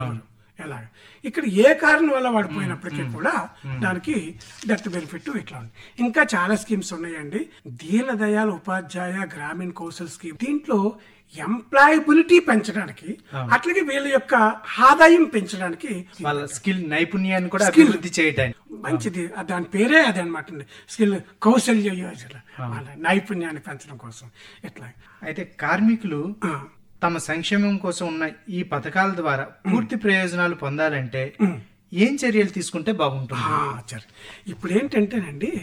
ఎలా ఇక్కడ ఏ కారణం వల్ల వాడు పోయినప్పటికీ కూడా దానికి డెత్ బెనిఫిట్ ఇట్లా ఉంది ఇంకా చాలా స్కీమ్స్ ఉన్నాయండి దీన దయాళ్ ఉపాధ్యాయ గ్రామీణ కౌశల్ స్కీమ్ దీంట్లో ఎంప్లాయబిలిటీ పెంచడానికి అట్లాగే వీళ్ళ యొక్క ఆదాయం పెంచడానికి వాళ్ళ స్కిల్ నైపుణ్యాన్ని కూడా Skill. అభివృద్ధి చేయటానికి మంచిది ఆ దాని పేరే అదే అనమాట స్కిల్ కౌశల్య యోజన వాళ్ళ నైపుణ్యాన్ని పెంచడం కోసం ఇట్లా అయితే కార్మికులు ఆ, తమ సంక్షేమం కోసం ఉన్న ఈ పథకాల ద్వారా పూర్తి ప్రయోజనాలు పొందాలంటే ఏం చర్యలు తీసుకుంటే బాగుంటుంది ఆ, సరే ఇప్పుడు ఏంటంటేనండి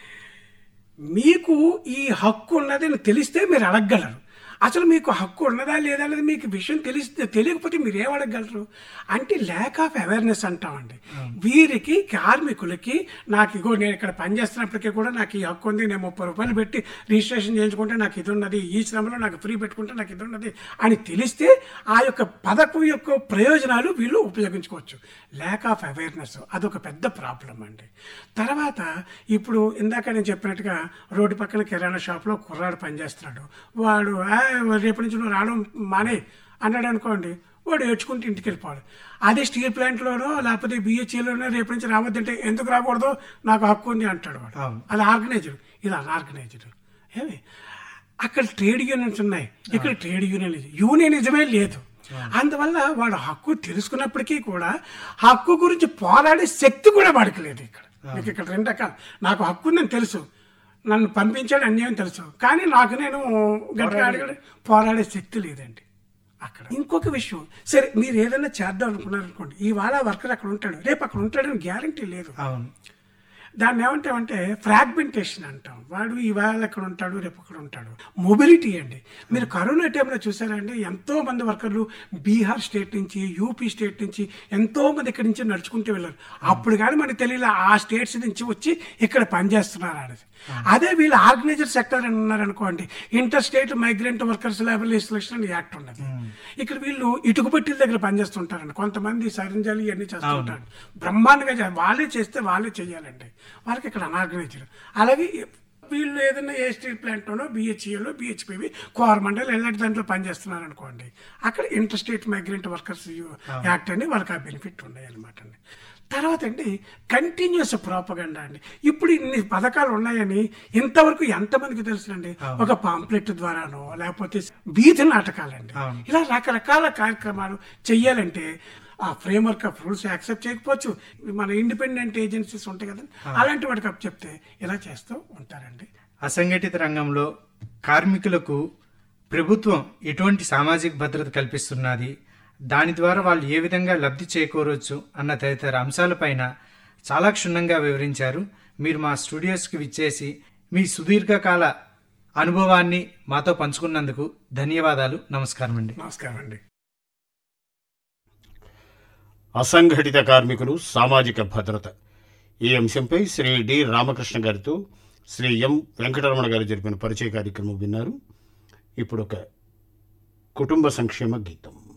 మీకు ఈ హక్కు ఉన్నదని తెలిస్తే మీరు అడగగలరు అసలు మీకు హక్కు ఉన్నదా లేదా అనేది మీకు విషయం తెలిస్తే తెలియకపోతే మీరు ఏం అడగగలరు అంటే ల్యాక్ ఆఫ్ అవేర్నెస్ అంటామండి వీరికి కార్మికులకి నాకు ఇగో నేను ఇక్కడ పనిచేస్తున్నప్పటికీ కూడా నాకు ఈ హక్కు ఉంది నేను ముప్పై రూపాయలు పెట్టి రిజిస్ట్రేషన్ చేయించుకుంటే నాకు ఇది ఉన్నది ఈ శ్రమలో నాకు ఫ్రీ పెట్టుకుంటే నాకు ఇది ఉన్నది అని తెలిస్తే ఆ యొక్క పథకం యొక్క ప్రయోజనాలు వీళ్ళు ఉపయోగించుకోవచ్చు ల్యాక్ ఆఫ్ అవేర్నెస్ అదొక పెద్ద ప్రాబ్లం అండి తర్వాత ఇప్పుడు ఇందాక నేను చెప్పినట్టుగా రోడ్డు పక్కన కిరాణా షాప్లో కుర్రాడు పనిచేస్తున్నాడు వాడు "ఆ, రేపటి నుంచి నువ్వు రావడం మానే అన్నాడు అనుకోండి వాడు ఏడ్చుకుంటూ ఇంటికి వెళ్ళిపోవాలి అదే స్టీల్ ప్లాంట్లోనో లేకపోతే బిహెచ్ఏలోనో రేపటి నుంచి రావద్దంటే ఎందుకు రాకూడదు నాకు హక్కు ఉంది అంటాడు వాడు అవును. అది ఆర్గనైజర్ ఇది అన్ఆర్గనైజ్డ్ ఏమి అక్కడ ట్రేడ్ యూనియన్స్ ఉన్నాయి ఇక్కడ ట్రేడ్ యూనియన్ యూనియనిజమే లేదు అందువల్ల వాడు హక్కు తెలుసుకున్నప్పటికీ కూడా హక్కు గురించి పోరాడే శక్తి కూడా వాడికి లేదు ఇక్కడ మీకు ఇక్కడ రెండు రకాలు నాకు హక్కు ఉందని తెలుసు నన్ను పంపించాడు అన్యాయం తెలుసు కానీ నాకు నేను గట్టిగా అడగడం పోరాడే శక్తి లేదండి అక్కడ ఇంకొక విషయం సరే మీరు ఏదైనా చేద్దాం అనుకున్నారు అనుకోండి ఇవాళ వర్కర్ అక్కడ ఉంటాడు రేపు అక్కడ ఉంటాడని గ్యారంటీ లేదు అవును దాన్ని ఏమంటామంటే ఫ్రాగ్మెంటేషన్ అంటాం వాడు ఇవాళ ఎక్కడ ఉంటాడు రేపు అక్కడ ఉంటాడు మొబిలిటీ అండి మీరు కరోనా టైంలో చూసారండి ఎంతో మంది వర్కర్లు బీహార్ స్టేట్ నుంచి యూపీ స్టేట్ నుంచి ఎంతో మంది ఇక్కడి నుంచి నడుచుకుంటూ వెళ్ళారు అప్పుడు కానీ మనకి తెలియదు ఆ స్టేట్స్ నుంచి వచ్చి ఇక్కడ పనిచేస్తున్నారు అనేది అదే వీళ్ళు ఆర్గనైజర్ సెక్టర్ అని ఉన్నారనుకోండి inter state migrant workers labour legislation అని యాక్ట్ ఉన్నది ఇక్కడ వీళ్ళు ఇటుకబట్టిల దగ్గర పనిచేస్తుంటారండి కొంతమంది సరంజాలు ఇవన్నీ చేస్తుంటారు బ్రహ్మాండంగా చే- వాళ్ళే చేస్తే వాళ్ళే చేయాలండి వాళ్ళకి ఇక్కడ అనార్గనైజ్డ్ అలాగే వీళ్ళు ఏదైనా ఏ స్టీల్ ప్లాంట్లోనో బిహెచ్ఈలో బిహెచ్పివి కోరమండల్ ఇలాంటి దాంట్లో పనిచేస్తున్నారు అనుకోండి అక్కడ inter state migrant workers act అని వాళ్ళకి ఆ బెనిఫిట్ ఉన్నాయి అనమాట అండి తర్వాత అండి కంటిన్యూస్ ప్రాపగండా అండి ఇప్పుడు ఇన్ని పథకాలు ఉన్నాయని ఇంతవరకు ఎంతమందికి తెలుసునండి ఒక పాంప్లెట్ ద్వారానో లేకపోతే వీధి నాటకాలండి అవును. ఇలా రకరకాల కార్యక్రమాలు చెయ్యాలంటే ఆ ఫ్రేమ్వర్క్ ఆఫ్ రూల్స్ యాక్సెప్ట్ చేయకపోవచ్చు మన ఇండిపెండెంట్ ఏజెన్సీస్ ఉంటాయి కదా అలాంటి వాటికి అప్ చెప్తే ఇలా చేస్తూ ఉంటారండి అసంఘటిత రంగంలో కార్మికులకు ప్రభుత్వం ఎటువంటి సామాజిక భద్రత కల్పిస్తున్నది దాని ద్వారా వాళ్ళు ఏ విధంగా లబ్ధి చేకూరవచ్చు అన్న తదితర అంశాలపైన చాలా క్షుణ్ణంగా వివరించారు మీరు మా స్టూడియోస్కి విచ్చేసి మీ సుదీర్ఘకాల అనుభవాన్ని మాతో పంచుకున్నందుకు ధన్యవాదాలు నమస్కారం అండి నమస్కారం అండి అసంఘటిత కార్మికులు సామాజిక భద్రత ఈ అంశంపై శ్రీ డి రామకృష్ణ గారితో శ్రీ ఎం వెంకటరమణ గారు జరిపిన పరిచయ కార్యక్రమం విన్నారు ఇప్పుడు ఒక కుటుంబ సంక్షేమ గీతం